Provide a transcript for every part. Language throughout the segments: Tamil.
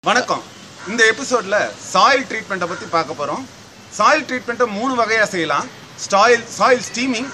வணக்கம் இந்த எபிசோட்ல சாயில் ட்ரீட்மெண்ட்டை பத்தி பார்க்க போறோம் சாயில் ட்ரீட்மெண்ட்டை மூணு வகையா செய்யலாம் soil soil steaming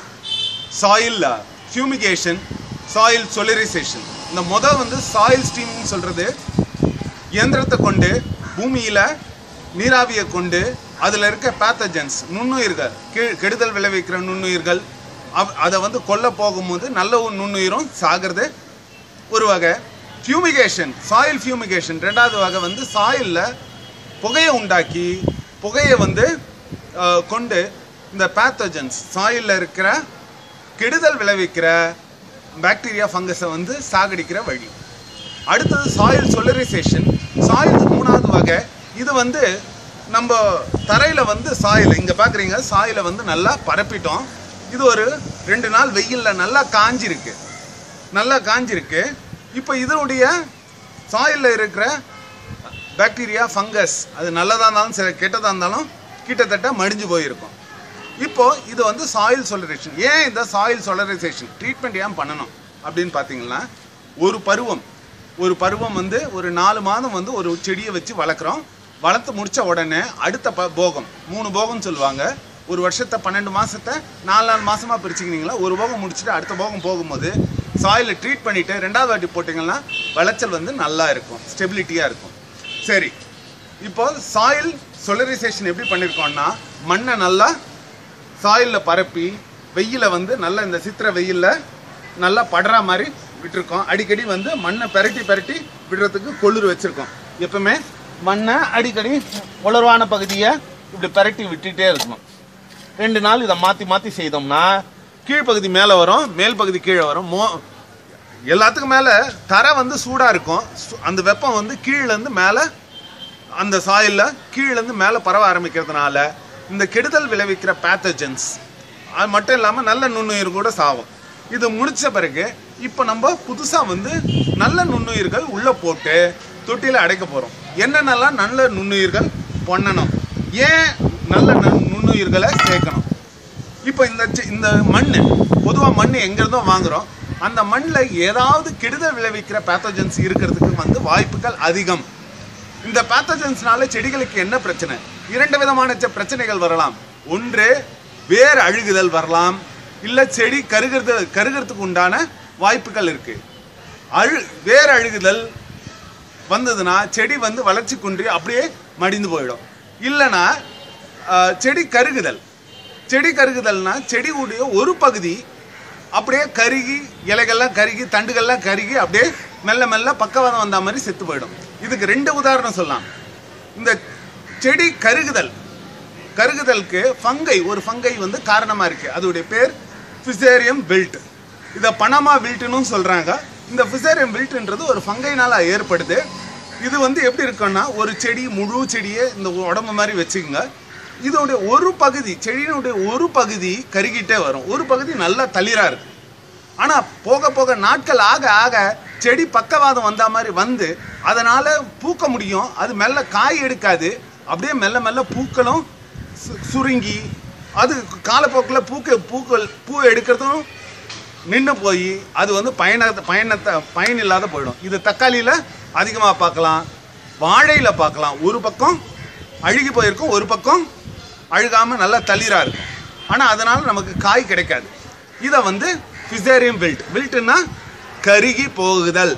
soil fumigation soil solarisation இந்த முத வந்து சாயில் ஸ்டீமிங் சொல்றது இயந்திரத்தை கொண்டு பூமியில நீராவியை கொண்டு அதுல இருக்க பேத்தஜன்ஸ் நுண்ணுயிர்கள் கெ- கெடுதல் விளைவிக்கிற நுண்ணுயிர்கள் அவ்- அதை வந்து கொல்ல போகும்போது நல்ல ஒரு நுண்ணுயிரும் சாகிறது ஒரு வகை ஃபியூமிகேஷன் சாயில் ஃபியூமிகேஷன் ரெண்டாவது வகை வந்து சாயிலில் புகையை உண்டாக்கி புகையை வந்து அஹ், கொண்டு இந்த பேத்தஜன்ஸ் சாயிலில் இருக்கிற கெடுதல் விளைவிக்கிற பாக்டீரியா ஃபங்கஸை வந்து சாகடிக்கிற வழி அடுத்தது சாயில் சொலரைசேஷன் சாயில் மூணாவது வகை இது வந்து நம்ம தரையில் வந்து சாயில் இங்கே பார்க்குறீங்க சாயிலை வந்து நல்லா பரப்பிட்டோம் இது ஒரு ரெண்டு நாள் வெயிலில் நல்லா காஞ்சிருக்கு நல்லா காஞ்சிருக்கு இப்போ இதனுடைய சாயிலில் இருக்கிற பாக்டீரியா ஃபங்கஸ் அது நல்லதாக இருந்தாலும் சரி கெட்டதாக இருந்தாலும் கிட்டத்தட்ட மடிஞ்சு போயிருக்கும் இப்போ இது வந்து சாயில் சொலரைசேஷன் ஏன் இந்த சாயில் சொலரைசேஷன் ட்ரீட்மெண்ட் ஏன் பண்ணணும் அப்படின்னு பார்த்தீங்கன்னா ஒரு பருவம் ஒரு பருவம் வந்து ஒரு நாலு மாதம் வந்து ஒரு செடியை வச்சு வளர்க்குறோம் வளர்த்து முடிச்ச உடனே அடுத்த ப போகம் மூணு போகம் சொல்லுவாங்க ஒரு வருஷத்தை பன்னெண்டு மாசத்தை நாலு நாலு மாசமா பிரிச்சுக்கினீங்களா ஒரு போகம் முடிச்சுட்டு அடுத்த போகம் போகும்போது சாயிலை ட்ரீட் பண்ணிட்டு ரெண்டாவது வாட்டி போட்டிங்கன்னா விளைச்சல் வந்து நல்லா இருக்கும் ஸ்டெபிலிட்டியாக இருக்கும் சரி இப்போ சாயில் சொலரைசேஷன் எப்படி பண்ணியிருக்கோம்னா மண்ணை நல்லா சாயிலில் பரப்பி வெயில வந்து நல்லா இந்த சித்திர வெயில்ல நல்லா படுற மாதிரி விட்டுருக்கோம் அடிக்கடி வந்து மண்ணை பெரட்டி பெரட்டி விடுறதுக்கு கொளிர் வச்சிருக்கோம் எப்பவுமே மண்ணை அடிக்கடி உலர்வான பகுதியை இப்படி பெரட்டி விட்டுட்டே இருக்கணும் ரெண்டு நாள் இதை மாற்றி மாற்றி செய்தோம்னா கீழ்ப்பகுதி மேலே வரும் மேல் பகுதி கீழே வரும் மோ எல்லாத்துக்கும் மேலே தரை வந்து சூடாக இருக்கும் சு- அந்த வெப்பம் வந்து கீழேருந்து மேலே அந்த சாயில்ல கீழேருந்து மேலே பரவ ஆரம்பிக்கிறதுனால இந்த கெடுதல் விளைவிக்கிற பேத்தஜன்ஸ் அது மட்டும் இல்லாமல் நல்ல நுண்ணுயிர் கூட சாவும் இது முடிச்ச பிறகு இப்போ நம்ம புதுசாக வந்து நல்ல நுண்ணுயிர்கள் உள்ளே போட்டு தொட்டியில் அடைக்க போகிறோம் என்னென்னலாம் நல்ல நுண்ணுயிர்கள் பண்ணணும் ஏன் நல்ல நு- நுண்ணுயிர்களை சேர்க்கணும் இப்போ இந்த சி- இந்த மண் பொதுவாக மண் எங்கேருந்தோ வாங்குறோம் அந்த மண்ணில் ஏதாவது கெடுதல் விளைவிக்கிற பேத்தோஜன்ஸ் இருக்கிறதுக்கு வந்து வாய்ப்புகள் அதிகம் இந்த பேத்தோஜன்ஸ்னால செடிகளுக்கு என்ன பிரச்சனை இரண்டு விதமான செ- பிரச்சனைகள் வரலாம் ஒன்று வேர் அழுகுதல் வரலாம் இல்லை செடி கருகிறது கருகிறதுக்கு உண்டான வாய்ப்புகள் இருக்கு அழு வேர் அழுகுதல் வந்ததுன்னா செடி வந்து வளர்ச்சி குன்றி அப்படியே மடிந்து போயிடும் இல்லைன்னா ஆஹ், செடி கருகுதல் செடி கருகுதல்னா செடியுடைய ஒரு பகுதி அப்படியே கருகி இலைகள்லாம் கருகி தண்டுகள்லாம் கருகி அப்படியே மெல்ல மெல்ல பக்கவாதம் வந்த மாதிரி செத்து போயிடும் இதுக்கு ரெண்டு உதாரணம் சொல்லலாம் இந்த செடி கருகுதல் கருகுதலுக்கு ஃபங்கை ஒரு ஃபங்கை வந்து காரணமா இருக்கு அதோடைய பேர் ஃபிசேரியம் வில்ட் இதை பனமா வில்ட்டுன்னு சொல்றாங்க இந்த ஃபிசேரியம் வில்ட்ன்றது ஒரு ஃபங்கைனால ஏற்படுது இது வந்து எப்படி இருக்குன்னா ஒரு செடி முழு செடியை இந்த உடம்பு மாதிரி வச்சுக்கோங்க இதோடைய ஒரு பகுதி செடியினுடைய ஒரு பகுதி கருகிட்டே வரும் ஒரு பகுதி நல்லா தளிரா இருக்கு ஆனா போக போக நாட்கள் ஆக ஆக செடி பக்கவாதம் வந்த மாதிரி வந்து அதனால பூக்க முடியும் அது மெல்ல காய் எடுக்காது அப்படியே மெல்ல மெல்ல பூக்களும் சு- சுருங்கி அது காலப்போக்கில் பூக்க பூக்கள் பூ எடுக்கிறதும் நின்று போய் அது வந்து பயன பயணத்தை பயன் இல்லாத போயிடும் இது தக்காளியில் அதிகமாக பார்க்கலாம் வாழையில் பார்க்கலாம் ஒரு பக்கம் அழுகி போயிருக்கும் ஒரு பக்கம் அழுகாமல் நல்லா தளிராக இருக்கும் ஆனால் அதனால் நமக்கு காய் கிடைக்காது இதை வந்து ஃபிசேரியம் வில்ட் வில்ட்டுன்னா கருகி போகுதல்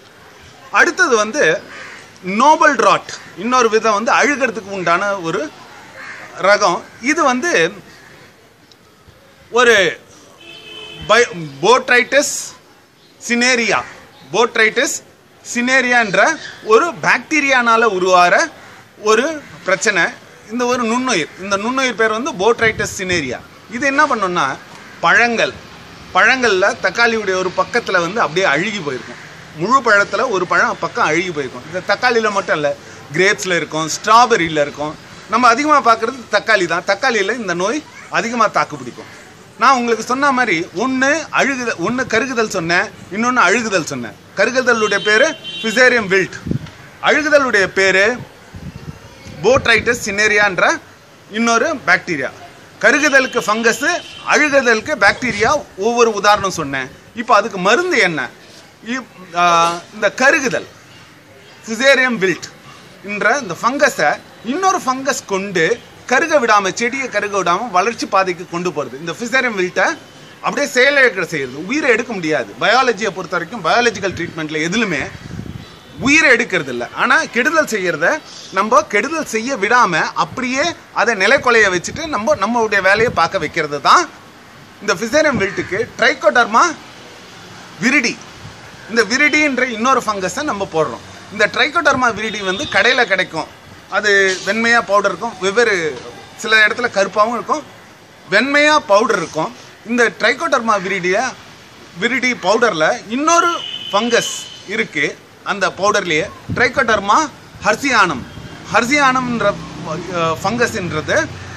அடுத்தது வந்து நோபல் ராட் இன்னொரு விதம் வந்து அழுகிறதுக்கு உண்டான ஒரு ரகம் இது வந்து ஒரு பை போட்ரைட்டிஸ் சினேரியா போட்ரைட்டிஸ் சினேரியான்ற ஒரு பாக்டீரியானால உருவாகிற ஒரு பிரச்சனை இந்த ஒரு நுண்ணுயிர் இந்த நுண்ணுயிர் பேர் வந்து போட்ரைட்டிஸ் சினேரியா இது என்ன பண்ணும்னா பழங்கள் பழங்களில் தக்காளியுடைய ஒரு பக்கத்தில் வந்து அப்படியே அழுகி போயிருக்கும் முழு பழத்தில் ஒரு பழம் பக்கம் அழுகி போயிருக்கும் இந்த தக்காளியில் மட்டும் இல்லை கிரேப்ஸில் இருக்கும் ஸ்ட்ராபெரியில் இருக்கும் நம்ம அதிகமாக பார்க்குறது தக்காளி தான் தக்காளியில் இந்த நோய் அதிகமாக தாக்கு பிடிக்கும் நான் உங்களுக்கு சொன்ன மாதிரி ஒன்று அழுகுதல் ஒன்று கருகுதல் சொன்னேன் இன்னொன்று அழுகுதல் சொன்னேன் கருகுதலுடைய பேர் ஃபிசேரியம் வில்ட் அழுகுதலுடைய பேர் போட்ரைட்டிஸ் சினேரியான்ற இன்னொரு பாக்டீரியா கருகுதலுக்கு ஃபங்கஸ் அழுகுதலுக்கு பாக்டீரியா ஒவ்வொரு உதாரணம் சொன்னேன் இப்போ அதுக்கு மருந்து என்ன இப்- ஆ, இந்த கருகுதல் ஃபிசேரியம் வில்ட் என்ற இந்த ஃபங்கஸை இன்னொரு ஃபங்கஸ் கொண்டு கருக விடாம செடியை கருக விடாம வளர்ச்சி பாதைக்கு கொண்டு போறது இந்த ஃபிசேரியம் வில்ட்டை அப்படியே செயலிழக்க செய்யுது உயிரை எடுக்க முடியாது பயாலஜியை பொறுத்த வரைக்கும் பயாலஜிக்கல் ட்ரீட்மெண்ட்ல எதுலுமே உயிரை எடுக்கிறது இல்லை ஆனால் கெடுதல் செய்யறத நம்ம கெடுதல் செய்ய விடாம அப்படியே அதை நிலைக்கொலைய வச்சுட்டு நம்ம நம்மளுடைய வேலையை பார்க்க வைக்கிறது தான் இந்த ஃபிசேரியம் வில்ட்டுக்கு ட்ரைகோடர்மா விரிடி இந்த விரிடின்ற இன்னொரு ஃபங்கஸை நம்ம போடுறோம் இந்த ட்ரைகோடர்மா விரிடி வந்து கடையில் கிடைக்கும் அது வெண்மையாக பவுடர் இருக்கும் வெவ்வேறு சில இடத்துல கருப்பாகவும் இருக்கும் வெண்மையாக பவுடர் இருக்கும் இந்த ட்ரைகோடர்மா விரிடியை விரிடி பவுடரில் இன்னொரு ஃபங்கஸ் இருக்கு அந்த பவுடர்லேயே ட்ரைகோடர்மா ஹர்சியானம் ஹர்சியானம்ன்ற ஃபங்கஸ்ன்றது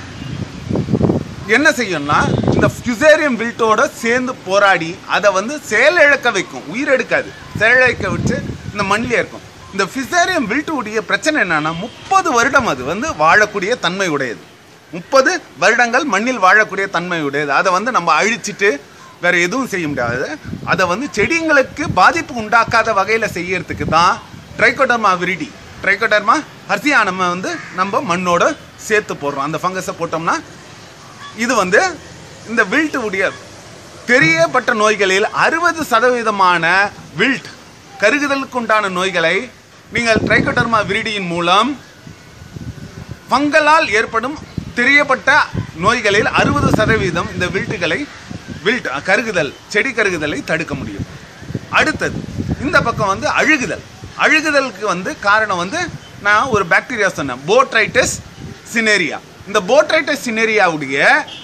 என்ன செய்யும்னா இந்த ஃபியூசேரியம் வில்ட்டோட சேர்ந்து போராடி அதை வந்து செயலிழக்க வைக்கும் உயிர் எடுக்காது செயலிழக்க வச்சு இந்த மண்ணிலே இருக்கும் இந்த ஃபிசேரியம் வில்ட்டுடைய பிரச்சனை என்னன்னா முப்பது வருடம் அது வந்து வாழக்கூடிய தன்மை உடையது முப்பது வருடங்கள் மண்ணில் வாழக்கூடிய தன்மை உடையது அதை வந்து நம்ம அழிச்சிட்டு வேற எதுவும் செய்ய முடியாது அதை வந்து செடிங்களுக்கு பாதிப்பு உண்டாக்காத வகையில் செய்யறதுக்கு தான் ட்ரைகோடர்மா விரிடி ட்ரைகோடர்மா ஹர்சியானமை வந்து நம்ம மண்ணோட சேர்த்து போடுறோம் அந்த ஃபங்கஸை போட்டோம்னா இது வந்து இந்த வில்ட் உடைய தெரியப்பட்ட நோய்களில் அறுபது சதவீதமான வில்ட் கருகுதலுக்கு உண்டான நோய்களை நீங்கள் ட்ரைகோடர்மா விரிடியின் மூலம் ஃபங்கலால் ஏற்படும் தெரியப்பட்ட நோய்களில் அறுபது சதவீதம் இந்த வில்ட்டுகளை வில்ட் கருகுதல் செடி கருகுதலை தடுக்க முடியும் அடுத்தது இந்த பக்கம் வந்து அழுகுதல் அழுகுதலுக்கு வந்து காரணம் வந்து நான் ஒரு பாக்டீரியா சொன்னேன் போட்ரைட்டிஸ் சினேரியா இந்த போட்ரைட்டிஸ் சினேரியாவுடைய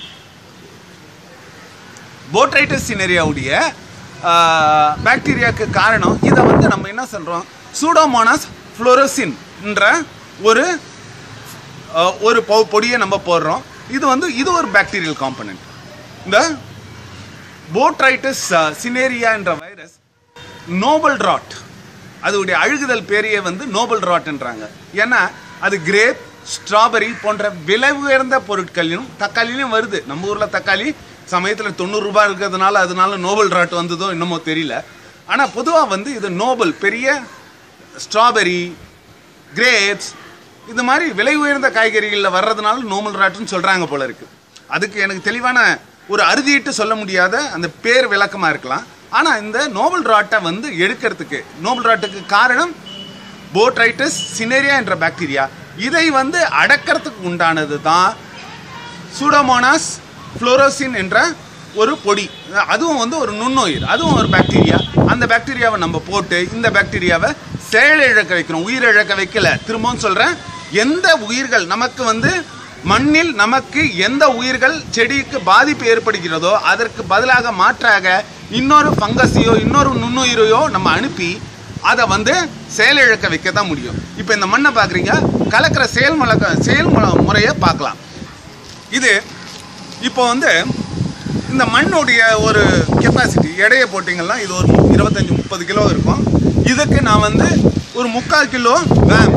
போட்ரைட்டிஸ் சினேரியாவுடைய பாக்டீரியாவுக்கு காரணம் இதை வந்து நம்ம என்ன சொல்கிறோம் சூடோமோனாஸ் ஃப்ளோரோசின் என்ற ஒரு அஹ், ஒரு பொ- பொடியை நம்ம போடுறோம் இது வந்து இது ஒரு பாக்டீரியல் காம்பனன்ட் இந்த போட்ரைட்டிஸ் சினேரியா என்ற வைரஸ் நோபல் ராட் அதோடைய அழுகுதல் பேரையே வந்து நோபல் ராட்ன்றாங்க ஏன்னா அது கிரேப் ஸ்ட்ராபெரி போன்ற விலை உயர்ந்த பொருட்களிலும் தக்காளிலையும் வருது நம்ம ஊரில் தக்காளி சமயத்தில் தொண்ணூறு ரூபாய் இருக்கிறதுனால அதனால நோபல் ராட் வந்ததோ என்னமோ தெரியல ஆனால் பொதுவாக வந்து இது நோபல் பெரிய ஸ்ட்ராபெரி கிரேப்ஸ் இந்த மாதிரி விலை உயர்ந்த காய்கறிகளில் வர்றதுனால நோபல் ராட்டுன்னு சொல்கிறாங்க போல இருக்கு அதுக்கு எனக்கு தெளிவான ஒரு அறுதியிட்டு சொல்ல முடியாத அந்த பேர் விளக்கமாக இருக்கலாம் ஆனால் இந்த நோபல் ராட்டை வந்து எடுக்கிறதுக்கு நோபல் ராட்டுக்கு காரணம் போட்ரைட்டிஸ் சினேரியா என்ற பாக்டீரியா இதை வந்து அடக்கிறதுக்கு உண்டானது தான் சூடோமோனாஸ் ஃப்ளோரோசின் என்ற ஒரு பொடி அதுவும் வந்து ஒரு நுண்ணுயிர் அதுவும் ஒரு பாக்டீரியா அந்த பாக்டீரியாவை நம்ம போட்டு இந்த பாக்டீரியாவை செயலிழக்க வைக்கிறோம் உயிரிழக்க வைக்கல திரும்பவும் சொல்கிறேன் எந்த உயிர்கள் நமக்கு வந்து மண்ணில் நமக்கு எந்த உயிர்கள் செடிக்கு பாதிப்பு ஏற்படுகிறதோ அதற்கு பதிலாக மாற்றாக இன்னொரு ஃபங்கஸையோ இன்னொரு நுண்ணுயிரையோ நம்ம அனுப்பி அதை வந்து செயலிழக்க வைக்க தான் முடியும் இப்போ இந்த மண்ணை பார்க்குறீங்க கலக்கிற செயல்முறை செயல்முறை முறையை பார்க்கலாம் இது இப்போ வந்து இந்த மண்ணுடைய ஒரு கெப்பாசிட்டி எடையை போட்டிங்கன்னா இது ஒரு இருபத்தஞ்சி முப்பது கிலோ இருக்கும் இதுக்கு நான் வந்து ஒரு முக்கால் கிலோ வேம்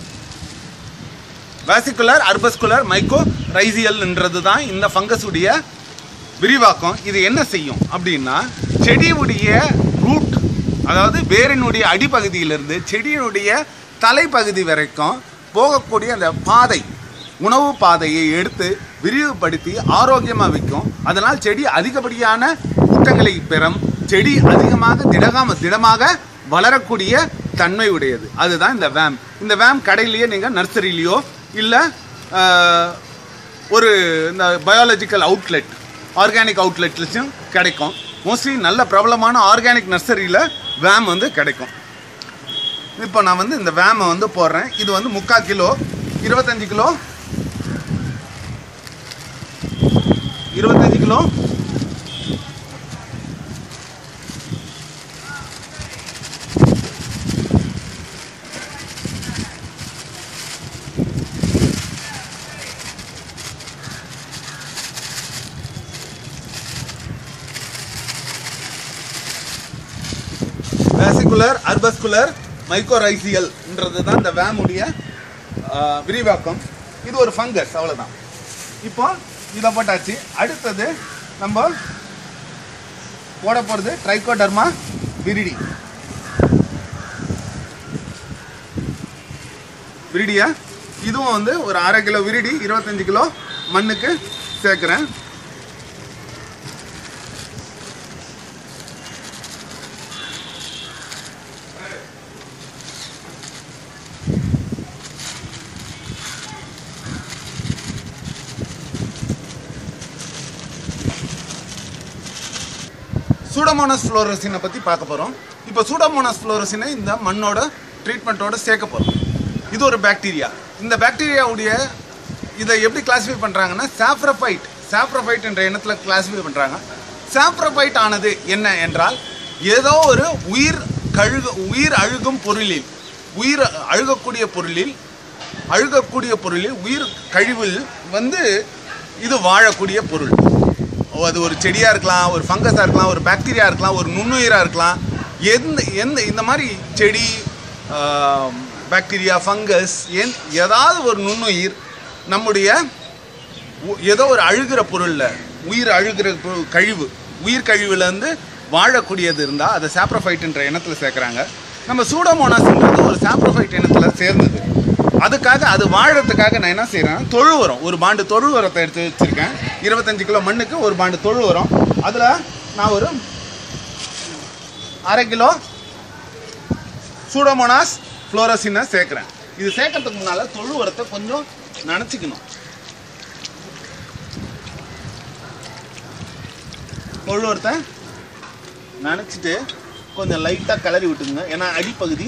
வேசிகுலர் அர்பஸ்குலர் மைக்கோ ரைசியல்ன்றது தான் இந்த ஃபங்கஸுடைய விரிவாக்கம் இது என்ன செய்யும் அப்படின்னா செடியுடைய ரூட் அதாவது வேரினுடைய அடிப்பகுதியிலிருந்து செடியினுடைய தலைப்பகுதி வரைக்கும் போகக்கூடிய அந்த பாதை உணவு பாதையை எடுத்து விரிவுபடுத்தி ஆரோக்கியமாக வைக்கும் அதனால் செடி அதிகப்படியான ஊட்டங்களை பெறும் செடி அதிகமாக திடகாம திடமாக வளரக்கூடிய தன்மை உடையது அதுதான் இந்த வேம் இந்த வேம் கடையிலேயே நீங்கள் நர்சரியிலையோ இல்லை ஒரு இந்த பயாலஜிக்கல் அவுட்லெட் ஆர்கானிக் அவுட்லெட்லையும் கிடைக்கும் மோஸ்ட்லி நல்ல பிரபலமான ஆர்கானிக் நர்சரியில் வேம் வந்து கிடைக்கும் இப்போ நான் வந்து இந்த வேமை வந்து போடுறேன் இது வந்து முக்கால் கிலோ இருபத்தஞ்சு கிலோ இருபத்தஞ்சு கிலோ வேசிகுலர் அர்பஸ்குலர் மைக்கோரைசியல்ன்றது தான் இந்த வேமுடைய ஆஹ், விரிவாக்கம் இது ஒரு ஃபங்கஸ் அவ்வளவுதான் இப்போ இதை போட்டாச்சு அடுத்தது நம்ம போட போகிறது ட்ரைகோடர்மா விரிடி விரிடியை இதுவும் வந்து ஒரு அரை கிலோ விரிடி இருபத்தஞ்சு கிலோ மண்ணுக்கு சேர்க்குறேன் சூடமோனஸ் ஃப்ளோரசினை பற்றி பார்க்க போகிறோம் இப்போ சூடமோனஸ் ஃப்ளோரசினை இந்த மண்ணோட ட்ரீட்மெண்ட்டோட சேர்க்க போகிறோம் இது ஒரு பாக்டீரியா இந்த பாக்டீரியாவுடைய இதை எப்படி கிளாஸிஃபை பண்ணுறாங்கன்னா சாப்ரஃபைட் சாப்ரஃபைட் என்ற இனத்தில் கிளாஸிஃபை பண்ணுறாங்க சாப்ரஃபைட் ஆனது என்ன என்றால் ஏதோ ஒரு உயிர் கழுகு உயிர் அழுகும் பொருளில் உயிர் அழுகக்கூடிய பொருளில் அழுகக்கூடிய பொருளில் உயிர் கழிவில் வந்து இது வாழக்கூடிய பொருள் ஓ, அது ஒரு செடியாக இருக்கலாம் ஒரு ஃபங்கஸாக இருக்கலாம் ஒரு பாக்டீரியா இருக்கலாம் ஒரு நுண்ணுயிராக இருக்கலாம் எந்த எந்த இந்த மாதிரி செடி பாக்டீரியா ஃபங்கஸ் என் ஏதாவது ஒரு நுண்ணுயிர் நம்முடைய உ- ஏதோ ஒரு அழுகிற பொருளில் உயிர் அழுகிற பொருள் கழிவு உயிர் கழிவுலேருந்து வாழக்கூடியது இருந்தால் அதை சாப்ரோஃபைட்ன்ற இனத்தில் சேர்க்குறாங்க நம்ம சூடோமோனாஸ்ன்றது ஒரு சாப்ரோஃபைட் இனத்தில் சேர்ந்தது அதுக்காக அது வாழறதுக்காக நான் என்ன செய்கிறேன் தொழு உரம் ஒரு பாண்டு தொழு உரத்தை எடுத்து வச்சுருக்கேன் இருபத்தஞ்சு கிலோ மண்ணுக்கு ஒரு பாண்டு தொழு உரம் அதில் நான் ஒரு அரை கிலோ சூடோமோனாஸ் ஃப்ளோரசினை சேர்க்குறேன் இது சேர்க்கறதுக்கு முன்னால் தொழு உரத்தை கொஞ்சம் நனைச்சிக்கணும் தொழு உரத்தை நனைச்சிட்டு கொஞ்சம் லைட்டாக கிளறி விட்டுங்க ஏன்னா அடிப்பகுதி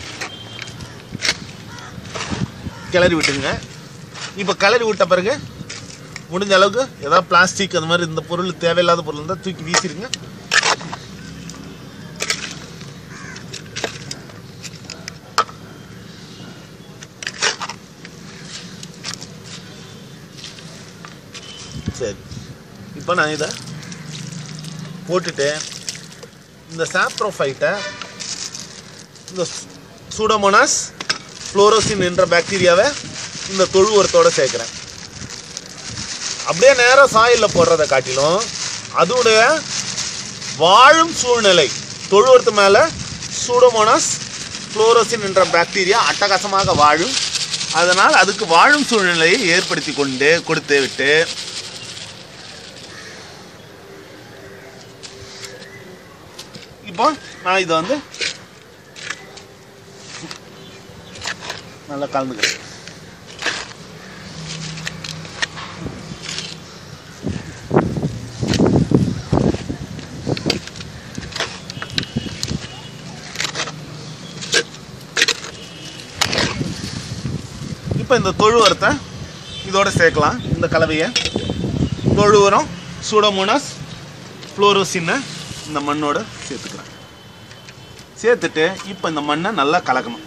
கிளறி விட்டுங்க இப்போ கிளறி விட்ட பிறகு முடிஞ்ச அளவுக்கு ஏதாவது பிளாஸ்டிக் அந்த மாதிரி இந்த பொருள் தேவையில்லாத பொருள் இருந்தால் தூக்கி வீசிடுங்க சரி இப்போ நான் இதை போட்டுட்டு இந்த சாப்ரோஃபைட்டை இந்த சூடோமோனாஸ் ஃப்ளோரோசின் என்ற பாக்டீரியாவை இந்த தொழு உரத்தோட சேர்க்குறேன் அப்படியே நேராக சாயிலில் போடுறதை காட்டிலும் அதோடைய வாழும் சூழ்நிலை தொழு உரத்து மேலே சூடோமோனாஸ் ஃப்ளோரோசின் என்ற பாக்டீரியா அட்டகாசமாக வாழும் அதனால் அதுக்கு வாழும் சூழ்நிலையை ஏற்படுத்தி கொண்டு கொடுத்து விட்டு இப்போ நான் இதை வந்து நல்லா கலந்துக்கிறேன் இப்போ இந்த தொழு உரத்தை இதோட சேர்க்கலாம் இந்த கலவையை தொழு உரம் சூடோமோனாஸ் ஃப்ளோரோசினை இந்த மண்ணோட சேர்த்துக்கிறேன் சேர்த்துட்டு இப்போ இந்த மண்ணை நல்லா கலக்கணும்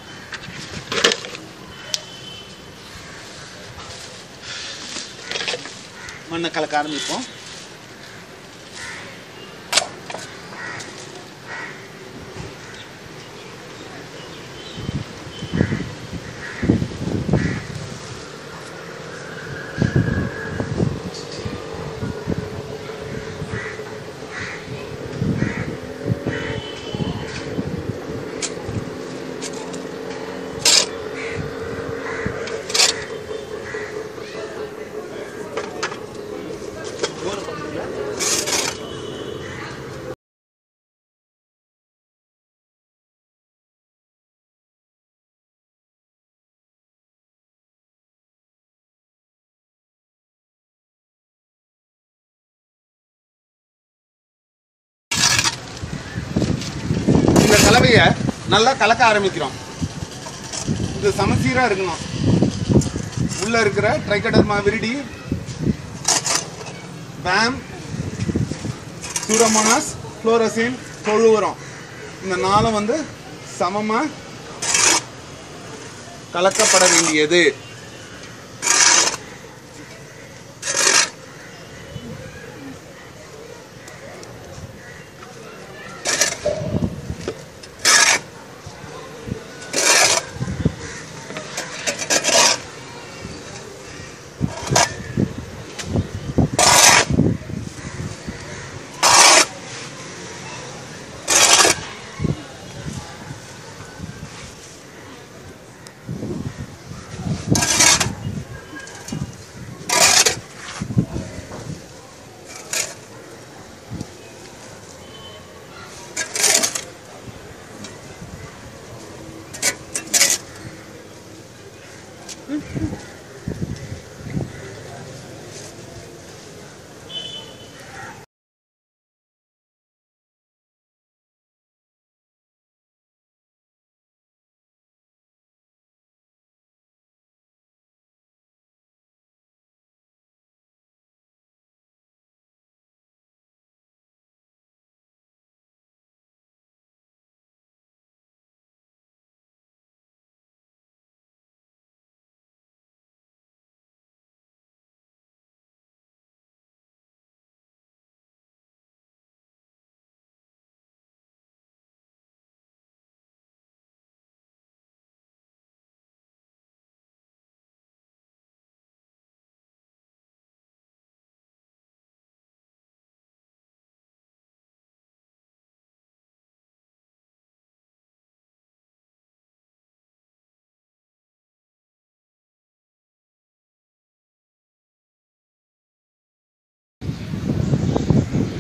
மண்ணை கலக்க ஆரம்பிப்போம் இந்த கலவையை நல்லா கலக்க ஆரம்பிக்கிறோம் இது சமசீராக இருக்கணும் உள்ள இருக்கிற ட்ரைகடர்மா விரிடி பேம் சூடோமோனாஸ் ஃப்ளோரசின் தொழு உரம் இந்த நாளும் வந்து சமமாக கலக்கப்பட வேண்டியது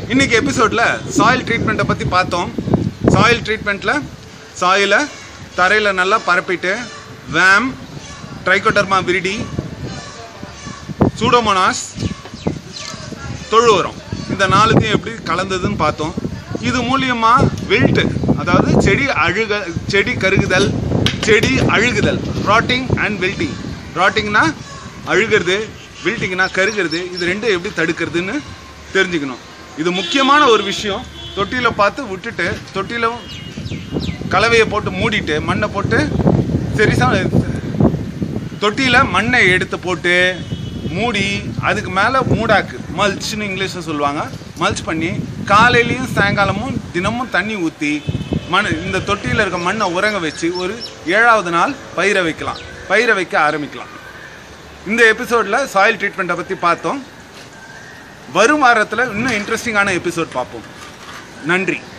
இன்னைக்கு எபிசோடில் சாயில் ட்ரீட்மெண்ட்டை பற்றி பார்த்தோம் சாயில் ட்ரீட்மெண்ட்டில் சாயிலை தரையில் நல்லா பரப்பிட்டு வேம் ட்ரைகோடர்மா விரிடி சூடோமோனாஸ் தொழு உரம் இந்த நாலுத்தையும் எப்படி கலந்ததுன்னு பார்த்தோம் இது மூலியமா வில்ட் அதாவது செடி அழுக செடி கருகுதல் செடி அழுகுதல் ராட்டிங் அண்ட் வில்ட்டிங் ராட்டிங்னா அழுகிறது வில்ட்டிங்னா கருகிறது இது ரெண்டும் எப்படி தடுக்கிறதுன்னு தெரிஞ்சுக்கணும் இது முக்கியமான ஒரு விஷயம் தொட்டியில் பார்த்து விட்டுட்டு தொட்டியில் கலவையை போட்டு மூடிட்டு மண்ணை போட்டு சரிசா தொட்டியில் மண்ணை எடுத்து போட்டு மூடி அதுக்கு மேலே மூடாக்கு மல்ச்னு இங்கிலீஷில் சொல்லுவாங்க மல்ச் பண்ணி காலையிலையும் சாயங்காலமும் தினமும் தண்ணி ஊற்றி மண் இந்த தொட்டியில் இருக்க மண்ணை உறங்க வச்சு ஒரு ஏழாவது நாள் பயிரை வைக்கலாம் பயிரை வைக்க ஆரம்பிக்கலாம் இந்த எபிசோடில் சாயில் ட்ரீட்மெண்ட்டை பற்றி பார்த்தோம் வரும் வாரத்தில் இன்னும் இன்ட்ரெஸ்டிங்கான எபிசோட் பார்ப்போம் நன்றி